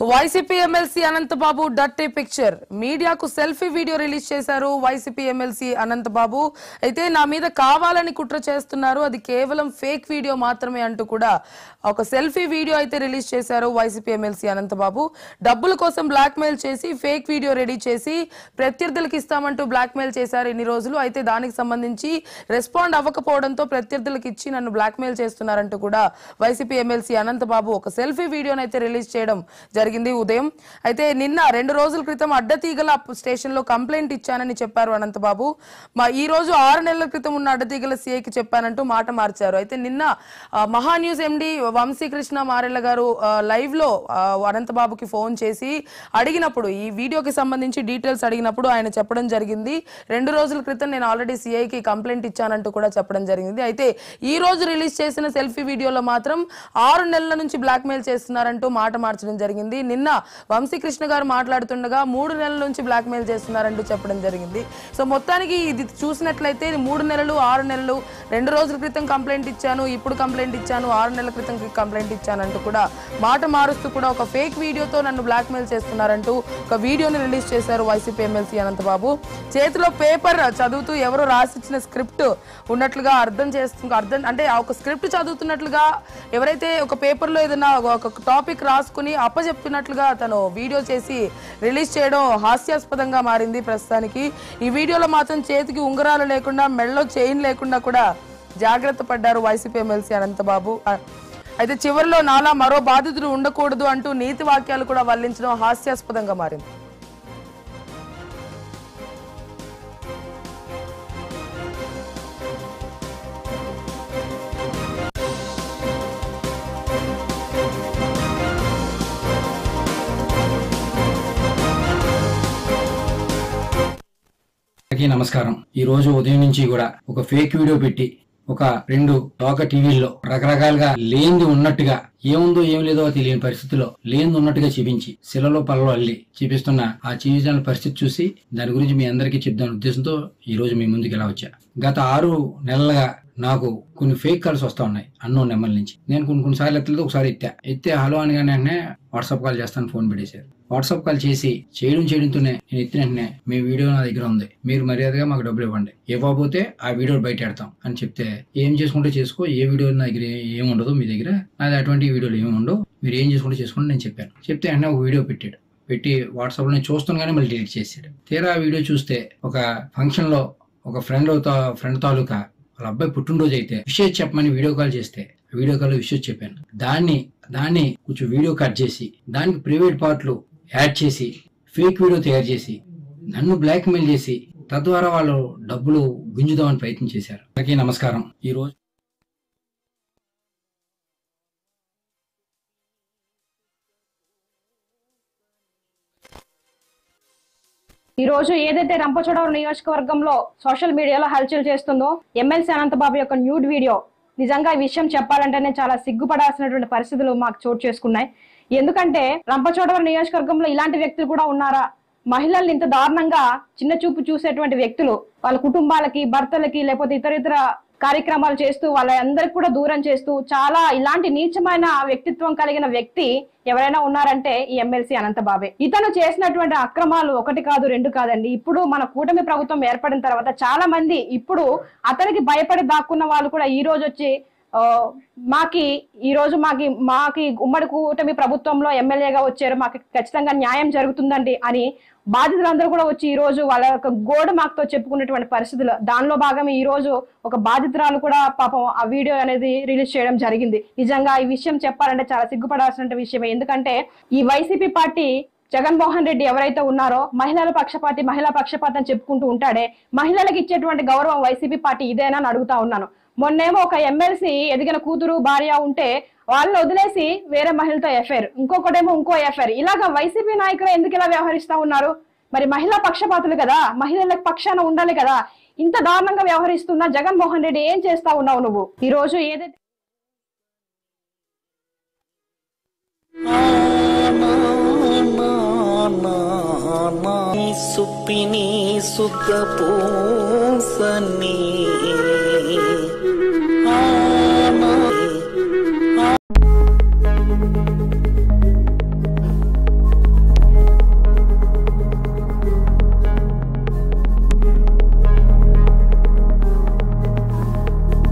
YCP MLC Anantababu dirty picture మీడియాకు selfie video release చేశారు YCP MLC Anantababu అయితే నా మీద కావాలని కుట్ర చేస్తున్నారు అది కేవలం ఫేక్ వీడియో మాత్రమే అంటూ కూడా ఒక సెల్ఫీ వీడియో అయితే రిలీజ్ చేశారు వైసీపీ ఎమ్మెల్సీ అనంతబాబు డబ్బుల కోసం బ్లాక్ మెయిల్ చేసి ఫేక్ వీడియో రెడీ చేసి ప్రత్యర్థులకు ఇస్తామంటూ బ్లాక్ మెయిల్ చేశారు ఇన్ని రోజులు అయితే దానికి సంబంధించి రెస్పాండ్ అవ్వకపోవడంతో ప్రత్యర్థులకు ఇచ్చి నన్ను బ్లాక్ మెయిల్ చేస్తున్నారంటూ కూడా వైసీపీ ఎమ్మెల్సీ అనంతబాబు ఒక సెల్ఫీ వీడియోని అయితే రిలీజ్ చేయడం జరిగింది ఉదయం అయితే నిన్న రెండు రోజుల క్రితం అడ్డతీగల స్టేషన్ లో కంప్లైంట్ ఇచ్చానని చెప్పారు అనంతబాబు మా ఈ రోజు ఆరు నెలల క్రితం ఉన్న అడ్డతీగల సీఐకి చెప్పానంటూ మాట మార్చారు అయితే నిన్న ఆ, మహా న్యూస్ ఎండి వంశీకృష్ణ మారెళ్ళ గారు ఆ, లైవ్ లో ఆ, అనంతబాబుకి ఫోన్ చేసి అడిగినప్పుడు ఈ వీడియోకి సంబంధించి డీటెయిల్స్ అడిగినప్పుడు ఆయన చెప్పడం జరిగింది రెండు రోజుల క్రితం నేను ఆల్రెడీ సిఐకి కంప్లైంట్ ఇచ్చానంటూ కూడా చెప్పడం జరిగింది అయితే ఈ రోజు రిలీజ్ చేసిన సెల్ఫీ వీడియోలో మాత్రం ఆరు నెలల నుంచి బ్లాక్ మెయిల్ చేస్తున్నారంటూ మాట మార్చడం జరిగింది నిన్న వంశీకృష్ణ గారు మాట్లాడుతుండగా మూడు నెలల నుంచి బ్లాక్ మెయిల్ చేస్తున్నారంటూ చెప్పడం జరిగింది సో మొత్తానికి ఇది చూసినట్లయితే మూడు నెలలు ఆరు నెలలు రెండు రోజుల క్రితం కంప్లైంట్ ఇచ్చాను ఇప్పుడు కంప్లైంట్ ఇచ్చాను ఆరు నెలల క్రితం కంప్లైంట్ ఇచ్చానంటూ కూడా మాట మారుస్తూ కూడా ఒక ఫేక్ వీడియోతో నన్ను బ్లాక్ మెయిల్ చేస్తున్నారంటూ ఒక వీడియోని రిలీజ్ చేశారు వైసీపీ ఎమ్మెల్సీ అనంతబాబు చేతిలో పేపర్ చదువుతూ ఎవరో రాసిచ్చిన స్క్రిప్ట్ ఉన్నట్లుగా అర్థం చేస్తు అర్థం అంటే ఆ ఒక స్క్రిప్ట్ చదువుతున్నట్లుగా ఎవరైతే ఒక పేపర్లో ఏదైనా ఒక టాపిక్ రాసుకుని అప్పచెప్పినట్లుగా తను వీడియో చేసి రిలీజ్ చేయడం హాస్యాస్పదంగా మారింది ప్రస్తుతానికి ఈ వీడియోలో మాత్రం చేతికి ఉంగరాలు లేకుండా మెడలో చైన్ లేకుండా కూడా జాగ్రత్త పడ్డారు వైసీపీ ఎమ్మెల్సీ అనంతబాబు ఆ, అయితే చివరిలో నాలా మరో బాధితుడు ఉండకూడదు అంటూ నీతి వాక్యాలు కూడా వల్లించడం హాస్యాస్పదంగా మారింది అందరికీ నమస్కారం ఈ రోజు ఉదయం నుంచి కూడా ఒక ఫేక్ వీడియో పెట్టి ఒక రెండు లోక టీవీల్లో రకరకాలుగా లేనిది ఉన్నట్టుగా ఏముందో ఏం లేదో తెలియని పరిస్థితిలో లేనిది ఉన్నట్టుగా చూపించి శిలలో పలలో అల్లి చూపిస్తున్న ఆ చూపించిన పరిస్థితి చూసి దాని గురించి మీ అందరికీ చెప్దాం ఉద్దేశంతో ఈ రోజు మీ ముందుకు ఇలా వచ్చా గత ఆరు నెలలుగా నాకు కొన్ని ఫేక్ కాల్స్ వస్తా ఉన్నాయి అన్నోన్ నెంబర్ నుంచి నేను కొన్ని కొన్నిసార్లు ఎత్తలేదు ఒకసారి ఎత్తా ఎత్తే హలో అనగానే వెంటనే వాట్సాప్ కాల్ చేస్తాను ఫోన్ పెట్టేశారు వాట్సాప్ కాల్ చేసి చేయడం చేయడంతోనే నేను ఎత్తిన వెంటనే మీ వీడియో నా దగ్గర ఉంది మీరు మర్యాదగా మాకు డబ్బులు ఇవ్వండి ఇవ్వకపోతే ఆ వీడియో బయట పెడతాం అని చెప్తే ఏం చేసుకుంటే చేసుకో ఏ వీడియో నా దగ్గర ఏం ఉండదు మీ దగ్గర నాది అటువంటి వీడియోలు ఏమి ఉండవు మీరు ఏం చేసుకుంటే చేసుకోండి నేను చెప్పాను చెప్తే వెంటనే ఒక వీడియో పెట్టాడు పెట్టి వాట్సాప్ లో నేను చూస్తున్నాగానే మళ్ళీ డిలీట్ చేసాడు తీరా ఆ వీడియో చూస్తే ఒక ఫంక్షన్ లో ఒక ఫ్రెండ్ ఫ్రెండ్ తాలూకా వాళ్ళ అబ్బాయి పుట్టినరోజు అయితే విషయం చెప్పమని వీడియో కాల్ చేస్తే వీడియో కాల్ విషయం చెప్పాను దాన్ని దాన్ని కొంచెం వీడియో కట్ చేసి దానికి ప్రైవేట్ పార్ట్లు యాడ్ చేసి ఫేక్ వీడియో తయారు చేసి నన్ను బ్లాక్ మెయిల్ చేసి తద్వారా వాళ్ళు డబ్బులు గుంజుదామని ప్రయత్నం చేశారు అందరికీ నమస్కారం ఈ రోజు ఈ రోజు ఏదైతే రంపచోడవరం నియోజకవర్గంలో సోషల్ మీడియాలో హల్చల్ చేస్తుందో ఎమ్మెల్సీ అనంతబాబు యొక్క న్యూడ్ వీడియో నిజంగా ఈ విషయం చెప్పాలంటేనే చాలా సిగ్గుపడాల్సినటువంటి పరిస్థితులు మాకు చోటు చేసుకున్నాయి ఎందుకంటే రంపచోడవరం నియోజకవర్గంలో ఇలాంటి వ్యక్తులు కూడా ఉన్నారా మహిళల్ని ఇంత దారుణంగా చిన్న చూపు చూసేటువంటి వ్యక్తులు వాళ్ళ కుటుంబాలకి భర్తలకి లేకపోతే ఇతర ఇతర కార్యక్రమాలు చేస్తూ వాళ్ళందరికి కూడా దూరం చేస్తూ చాలా ఇలాంటి నీచమైన వ్యక్తిత్వం కలిగిన వ్యక్తి ఎవరైనా ఉన్నారంటే ఈ ఎమ్మెల్సీ అనంతబాబే ఇతను చేసినటువంటి అక్రమాలు ఒకటి కాదు రెండు కాదండి ఇప్పుడు మన కూటమి ప్రభుత్వం ఏర్పడిన తర్వాత చాలా మంది ఇప్పుడు అతనికి భయపడి దాక్కున్న వాళ్ళు కూడా ఈ రోజు వచ్చి ఆ, మాకి ఈ రోజు మాకి మాకి ఉమ్మడి కూటమి ప్రభుత్వంలో ఎమ్మెల్యేగా వచ్చారు మాకు ఖచ్చితంగా న్యాయం జరుగుతుందండి అని బాధితులందరూ కూడా వచ్చి ఈ రోజు వాళ్ళ యొక్క గోడ మాకుతో చెప్పుకున్నటువంటి పరిస్థితులు దానిలో భాగం ఈ రోజు ఒక బాధితురాలు కూడా పాపం ఆ వీడియో అనేది రిలీజ్ చేయడం జరిగింది నిజంగా ఈ విషయం చెప్పాలంటే చాలా సిగ్గుపడాల్సిన విషయమే ఎందుకంటే ఈ వైసీపీ పార్టీ జగన్మోహన్ రెడ్డి ఎవరైతే ఉన్నారో మహిళల పక్షపాతి మహిళా పక్షపాతి అని చెప్పుకుంటూ ఉంటాడే మహిళలకు ఇచ్చేటువంటి గౌరవం వైసీపీ పార్టీ ఇదేనా అని అడుగుతా ఉన్నాను మొన్నేమో ఒక ఎమ్మెల్సీ ఎదిగిన కూతురు భార్య ఉంటే వాళ్ళని వదిలేసి వేరే మహిళతో ఎఫ్ఐఆర్ ఇంకొకటేమో ఇంకో ఎఫ్ఐఆర్ ఇలాగా వైసీపీ నాయకులు ఎందుకు ఇలా వ్యవహరిస్తా ఉన్నారు మరి మహిళా పక్షపాతులు కదా మహిళలకు పక్షాన ఉండాలి కదా ఇంత దారుణంగా వ్యవహరిస్తున్న జగన్మోహన్ రెడ్డి ఏం చేస్తా ఉన్నావు నువ్వు ఈ రోజు ఏదైతే సుప్పిని సుఖ పూసని